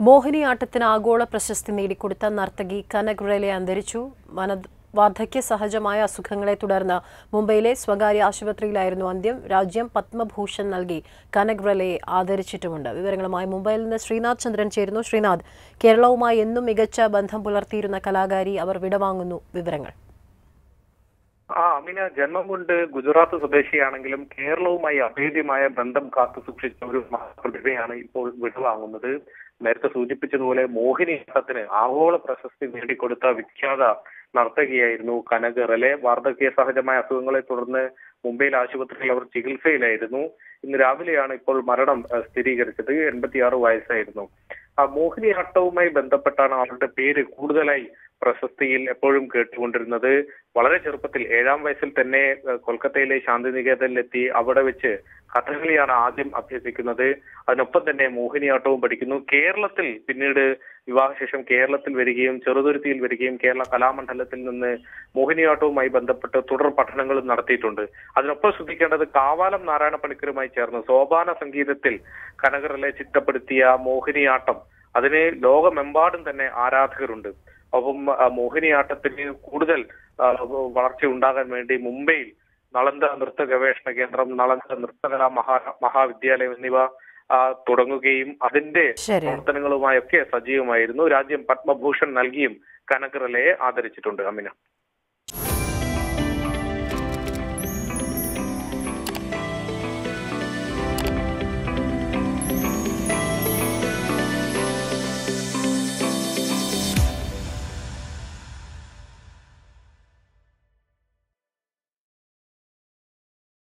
മോഹിനിയാട്ടത്തിന് ആഗോള പ്രശസ്തി നേടിക്കൊടുത്ത നർത്തകി കനക് റെലെ അന്തരിച്ചു വന വാർദ്ധക്യ സഹജമായ അസുഖങ്ങളെ തുടർന്ന് മുംബൈയിലെ സ്വകാര്യ ആശുപത്രിയിലായിരുന്നു അന്ത്യം രാജ്യം പത്മഭൂഷൺ നൽകി കനക് റെലയെ ആദരിച്ചിട്ടുമുണ്ട് വിവരങ്ങളുമായി മുംബൈയിൽ നിന്ന് ശ്രീനാഥ് ചന്ദ്രൻ ചേരുന്നു ശ്രീനാഥ് കേരളവുമായി എന്നും മികച്ച ബന്ധം പുലർത്തിയിരുന്ന കലാകാരി അവർ വിടവാങ്ങുന്നു വിവരങ്ങൾ ആ അമിന ജന്മം കൊണ്ട് ഗുജറാത്ത് സ്വദേശിയാണെങ്കിലും കേരളവുമായി അഭേദ്യമായ ബന്ധം കാത്തു സൂക്ഷിച്ച ഒരു പ്രതിഭയാണ് ഇപ്പോൾ വിടവാങ്ങുന്നത് നേരത്തെ സൂചിപ്പിച്ചതുപോലെ മോഹിനിയാട്ടത്തിന് ആഗോള പ്രശസ്തി നേടിക്കൊടുത്ത വിഖ്യാത നർത്തകിയായിരുന്നു കനക് റെലെ വാർദ്ധക്യ സഹജമായ അസുഖങ്ങളെ തുടർന്ന് മുംബൈയിൽ ആശുപത്രിയിൽ അവർ ചികിത്സയിലായിരുന്നു ഇന്ന് രാവിലെയാണ് ഇപ്പോൾ മരണം ഏഹ്, സ്ഥിരീകരിച്ചത് എൺപത്തിയാറ് വയസ്സായിരുന്നു ആ മോഹിനിയാട്ടവുമായി ബന്ധപ്പെട്ടാണ് അവരുടെ പേര് കൂടുതലായി പ്രശസ്തിയിൽ എപ്പോഴും കേട്ടുകൊണ്ടിരുന്നത് വളരെ ചെറുപ്പത്തിൽ ഏഴാം വയസ്സിൽ തന്നെ ഏഹ്, കൊൽക്കത്തയിലെ ശാന്തിനികേതനിലെത്തി അവിടെ വെച്ച് കഥകളിയാണ് ആദ്യം അഭ്യസിക്കുന്നത് അതിനൊപ്പം തന്നെ മോഹിനിയാട്ടവും പഠിക്കുന്നു കേരളത്തിൽ പിന്നീട് വിവാഹശേഷം കേരളത്തിൽ വരികയും ചെറുതുരുത്തിയിൽ വരികയും കേരള കലാമണ്ഡലത്തിൽ നിന്ന് മോഹിനിയാട്ടവുമായി ബന്ധപ്പെട്ട് തുടർ പഠനങ്ങളും നടത്തിയിട്ടുണ്ട് അതിനൊപ്പം ശ്രദ്ധിക്കേണ്ടത് കാവാലം നാരായണ പണിക്കരുമായി ചേർന്ന് സോപാന സംഗീതത്തിൽ കനകറിലെ ചിട്ടപ്പെടുത്തിയ മോഹിനിയാട്ടം അതിന് ലോകമെമ്പാടും തന്നെ ആരാധകരുണ്ട് അപ്പം ആ, മോഹിനിയാട്ടത്തിന് കൂടുതൽ ആ, വളർച്ച ഉണ്ടാകാൻ വേണ്ടി മുംബൈയിൽ നളന്ദ നൃത്ത ഗവേഷണ കേന്ദ്രം നളന്ദ നൃത്തകലാ മഹാ മഹാവിദ്യാലയം എന്നിവ ആ, തുടങ്ങുകയും അതിന്റെ ശരി പ്രവർത്തനങ്ങളുമായൊക്കെ സജീവമായിരുന്നു രാജ്യം പത്മഭൂഷൺ നൽകിയും കനകറലയെ ആദരിച്ചിട്ടുണ്ട് അമിന